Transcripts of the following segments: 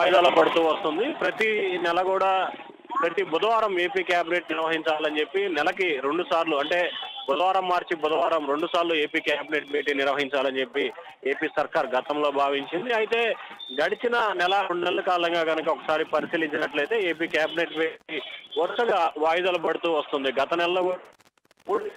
వాయిదాలు పడుతూ వస్తుంది ప్రతి నెల కూడా ప్రతి బుధవారం ఏపీ కేబినెట్ నిర్వహించాలని చెప్పి నెలకి రెండు సార్లు అంటే బుధవారం మార్చి బుధవారం రెండు సార్లు ఏపీ కేబినెట్ భేటీ నిర్వహించాలని చెప్పి ఏపీ సర్కార్ గతంలో భావించింది అయితే గడిచిన నెల రెండు నెలల కాలంగా కనుక ఒకసారి పరిశీలించినట్లయితే ఏపీ కేబినెట్ భేటీ వరుసగా వాయిదాలు పడుతూ వస్తుంది గత నెలలో కూడా మూడు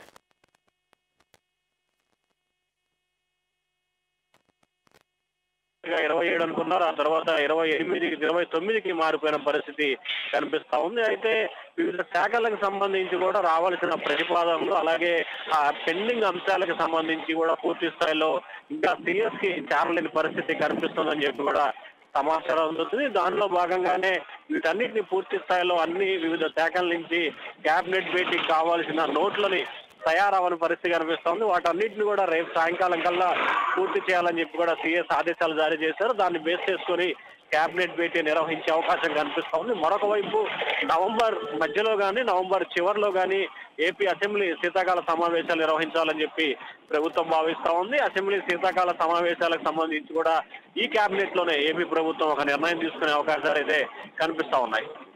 ఇరవై ఏడు అనుకున్నారు ఆ తర్వాత ఇరవై ఎనిమిదికి ఇరవై తొమ్మిదికి మారిపోయిన పరిస్థితి కనిపిస్తా ఉంది అయితే వివిధ శాఖలకు సంబంధించి కూడా రావాల్సిన ప్రతిపాదనలు అలాగే ఆ పెండింగ్ అంశాలకు సంబంధించి కూడా పూర్తి స్థాయిలో ఇంకా సీఎస్ కి చేరలేని పరిస్థితి కనిపిస్తుందని చెప్పి కూడా సమాచారం అందుతుంది దానిలో భాగంగానే వీటన్నిటిని పూర్తి స్థాయిలో అన్ని వివిధ శాఖల నుంచి కేబినెట్ భేటీకి కావాల్సిన నోట్లని తయారవని పరిస్థితి కనిపిస్తోంది వాటన్నిటిని కూడా రేపు సాయంకాలం కల్లా పూర్తి చేయాలని చెప్పి కూడా సీఎస్ ఆదేశాలు జారీ చేశారు దాన్ని బేస్ చేసుకొని కేబినెట్ భేటీ నిర్వహించే అవకాశం కనిపిస్తోంది మరొక వైపు నవంబర్ మధ్యలో కానీ నవంబర్ చివరిలో కానీ ఏపీ అసెంబ్లీ శీతాకాల సమావేశాలు నిర్వహించాలని చెప్పి ప్రభుత్వం భావిస్తా ఉంది అసెంబ్లీ శీతాకాల సమావేశాలకు సంబంధించి కూడా ఈ కేబినెట్ లోనే ఏపీ ప్రభుత్వం ఒక నిర్ణయం తీసుకునే అవకాశాలు అయితే కనిపిస్తా ఉన్నాయి